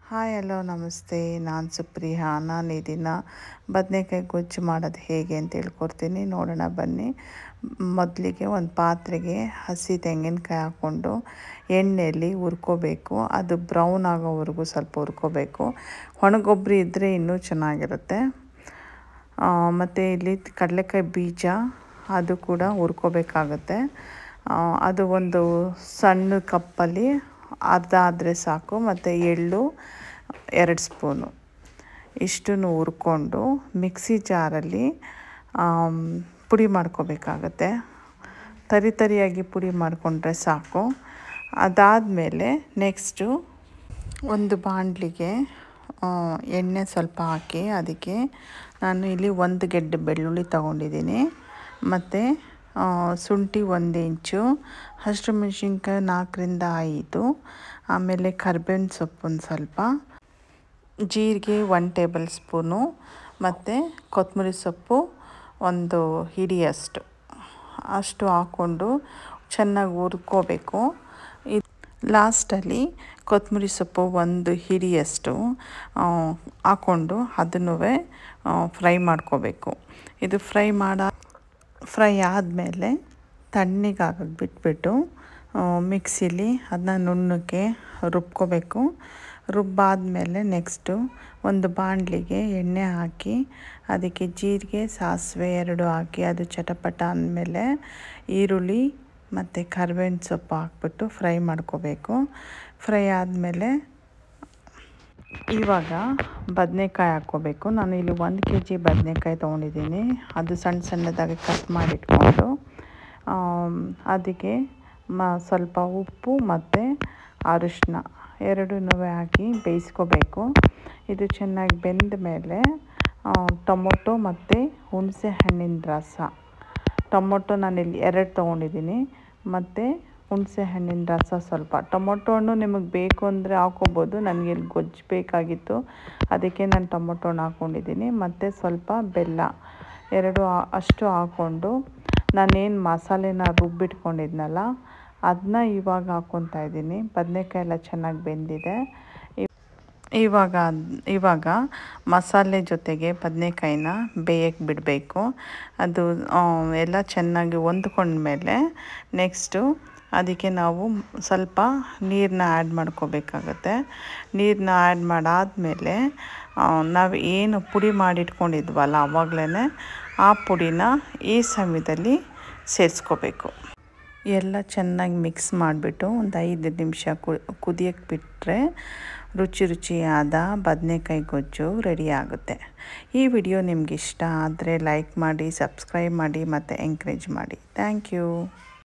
hi hello ನಮಸ್ತೆ ನಾನು ಸುಪ್ರಿಯಾ ನಾನು ಈ ದಿನ ಬದನೇಕಾಯಿ ಗೊಜ್ಜು ಮಾಡೋದು ಹೇಗೆ ಅಂತ ಹೇಳ್ಕೊಡ್ತೀನಿ ನೋಡೋಣ ಬನ್ನಿ ಮೊದಲಿಗೆ ಒಂದು ಪಾತ್ರೆಗೆ ಹಸಿ ತೆಂಗಿನಕಾಯಿ ಹಾಕ್ಕೊಂಡು ಎಣ್ಣೆಯಲ್ಲಿ ಹುರ್ಕೋಬೇಕು ಅದು ಬ್ರೌನ್ ಆಗೋವರೆಗೂ ಸ್ವಲ್ಪ ಹುರ್ಕೋಬೇಕು ಒಣಗೊಬ್ಬರಿ ಇದ್ದರೆ ಇನ್ನೂ ಚೆನ್ನಾಗಿರುತ್ತೆ ಮತ್ತು ಇಲ್ಲಿ ಕಡಲೆಕಾಯಿ ಬೀಜ ಅದು ಕೂಡ ಹುರ್ಕೋಬೇಕಾಗತ್ತೆ ಅದು ಒಂದು ಸಣ್ಣ ಕಪ್ಪಲ್ಲಿ ಅರ್ಧ ಆದರೆ ಸಾಕು ಮತ್ತು ಎಳ್ಳು ಎರಡು ಸ್ಪೂನು ಇಷ್ಟನ್ನು ಹುರ್ಕೊಂಡು ಮಿಕ್ಸಿ ಜಾರಲ್ಲಿ ಪುಡಿ ಮಾಡ್ಕೋಬೇಕಾಗತ್ತೆ ತರಿ ತರಿಯಾಗಿ ಪುಡಿ ಮಾಡಿಕೊಂಡ್ರೆ ಸಾಕು ಅದಾದಮೇಲೆ ನೆಕ್ಸ್ಟು ಒಂದು ಬಾಣಲಿಗೆ ಎಣ್ಣೆ ಸ್ವಲ್ಪ ಹಾಕಿ ಅದಕ್ಕೆ ನಾನು ಇಲ್ಲಿ ಒಂದು ಗೆಡ್ಡೆ ಬೆಳ್ಳುಳ್ಳಿ ತೊಗೊಂಡಿದ್ದೀನಿ ಮತ್ತು ಶುಂಠಿ ಒಂದು ಇಂಚು ಹಸಿರು ಮೆಣಸಿನ್ಕಾಯಿ ನಾಲ್ಕರಿಂದ ಐದು ಆಮೇಲೆ ಕರ್ಬೇವಿನ ಸೊಪ್ಪು ಒಂದು ಸ್ವಲ್ಪ ಜೀರಿಗೆ ಒನ್ ಟೇಬಲ್ ಸ್ಪೂನು ಮತ್ತು ಕೊತ್ತಂಬರಿ ಸೊಪ್ಪು ಒಂದು ಹಿಡಿಯಷ್ಟು ಅಷ್ಟು ಹಾಕ್ಕೊಂಡು ಚೆನ್ನಾಗಿ ಹುರ್ಕೋಬೇಕು ಇದು ಲಾಸ್ಟಲ್ಲಿ ಕೊತ್ತಂಬರಿ ಸೊಪ್ಪು ಒಂದು ಹಿಡಿಯಷ್ಟು ಹಾಕ್ಕೊಂಡು ಅದನ್ನು ಫ್ರೈ ಮಾಡ್ಕೋಬೇಕು ಇದು ಫ್ರೈ ಮಾಡ ಫ್ರೈ ಆದಮೇಲೆ ತಣ್ಣಗೆ ಆಗಕ್ಕೆ ಬಿಟ್ಬಿಟ್ಟು ಮಿಕ್ಸಿಲಿ ಅದನ್ನ ನುಣ್ಣಕ್ಕೆ ರುಬ್ಕೋಬೇಕು ರುಬ್ಬಾದಮೇಲೆ ನೆಕ್ಸ್ಟು ಒಂದು ಬಾಣಲಿಗೆ ಎಣ್ಣೆ ಹಾಕಿ ಅದಕ್ಕೆ ಜೀರಿಗೆ ಸಾಸಿವೆ ಎರಡು ಹಾಕಿ ಅದು ಚಟಪಟ ಅಂದಮೇಲೆ ಈರುಳ್ಳಿ ಮತ್ತು ಕರ್ಬೇವಿನ ಸೊಪ್ಪು ಹಾಕ್ಬಿಟ್ಟು ಫ್ರೈ ಮಾಡ್ಕೋಬೇಕು ಫ್ರೈ ಆದಮೇಲೆ ಇವಾಗ ಬದನೆಕಾಯಿ ಹಾಕ್ಕೋಬೇಕು ನಾನು ಇಲ್ಲಿ ಒಂದು ಕೆ ಜಿ ಬದನೆಕಾಯಿ ತೊಗೊಂಡಿದ್ದೀನಿ ಅದು ಸಣ್ಣ ಸಣ್ಣದಾಗಿ ಕಟ್ ಮಾಡಿಟ್ಕೊಂಡು ಅದಕ್ಕೆ ಮ ಸ್ವಲ್ಪ ಉಪ್ಪು ಮತ್ತು ಅರಿಶಿನ ಎರಡನ್ನೂ ಹಾಕಿ ಬೇಯಿಸ್ಕೋಬೇಕು ಇದು ಚೆನ್ನಾಗಿ ಬೆಂದ ಮೇಲೆ ಟೊಮೊಟೊ ಮತ್ತು ಹುಣಸೆ ಹಣ್ಣಿನ ರಸ ಟೊಮೊಟೊ ನಾನಿಲ್ಲಿ ಎರಡು ತೊಗೊಂಡಿದ್ದೀನಿ ಮತ್ತು ಹುಣಸೆ ಹಣ್ಣಿನ ರಸ ಸ್ವಲ್ಪ ಟೊಮೊಟೊ ಹಣ್ಣು ನಿಮಗೆ ಬೇಕು ಅಂದರೆ ಹಾಕ್ಕೋಬೋದು ನನಗೆ ಇಲ್ಲಿ ಗೊಜ್ಜು ಬೇಕಾಗಿತ್ತು ಅದಕ್ಕೆ ನಾನು ಟೊಮೊಟೊ ಹಣ್ಣು ಹಾಕ್ಕೊಂಡಿದ್ದೀನಿ ಮತ್ತು ಸ್ವಲ್ಪ ಬೆಲ್ಲ ಎರಡು ಅಷ್ಟು ಹಾಕ್ಕೊಂಡು ನಾನೇನು ಮಸಾಲೆನ ರುಬ್ಬಿಟ್ಕೊಂಡಿದ್ನಲ್ಲ ಅದನ್ನ ಇವಾಗ ಹಾಕ್ಕೊತಾ ಇದ್ದೀನಿ ಬದನೆಕಾಯಿ ಎಲ್ಲ ಚೆನ್ನಾಗಿ ಬೆಂದಿದೆ ಇವಾಗ ಇವಾಗ ಮಸಾಲೆ ಜೊತೆಗೆ ಬದನೆಕಾಯಿನ ಬೇಯಕ್ಕೆ ಬಿಡಬೇಕು ಅದು ಎಲ್ಲ ಚೆನ್ನಾಗಿ ಹೊಂದ್ಕೊಂಡ್ಮೇಲೆ ನೆಕ್ಸ್ಟು ಅದಕ್ಕೆ ನಾವು ಸ್ವಲ್ಪ ನೀರನ್ನ ಆ್ಯಡ್ ಮಾಡ್ಕೋಬೇಕಾಗತ್ತೆ ನೀರನ್ನ ಆ್ಯಡ್ ಮಾಡಾದಮೇಲೆ ನಾವು ಏನು ಪುಡಿ ಮಾಡಿಟ್ಕೊಂಡಿದ್ವಲ್ಲ ಆವಾಗಲೇ ಆ ಪುಡಿನ ಈ ಸಮಯದಲ್ಲಿ ಸೇರಿಸ್ಕೋಬೇಕು ಎಲ್ಲ ಚೆನ್ನಾಗಿ ಮಿಕ್ಸ್ ಮಾಡಿಬಿಟ್ಟು ಒಂದು ಐದು ನಿಮಿಷ ಕುದಿಯಕ್ಕೆ ಬಿಟ್ಟರೆ ರುಚಿ ರುಚಿಯಾದ ಬದನೆಕಾಯಿ ಗೊಜ್ಜು ರೆಡಿ ಆಗುತ್ತೆ ಈ ವಿಡಿಯೋ ನಿಮ್ಗೆ ಇಷ್ಟ ಆದರೆ ಲೈಕ್ ಮಾಡಿ ಸಬ್ಸ್ಕ್ರೈಬ್ ಮಾಡಿ ಮತ್ತು ಎಂಕರೇಜ್ ಮಾಡಿ ಥ್ಯಾಂಕ್ ಯು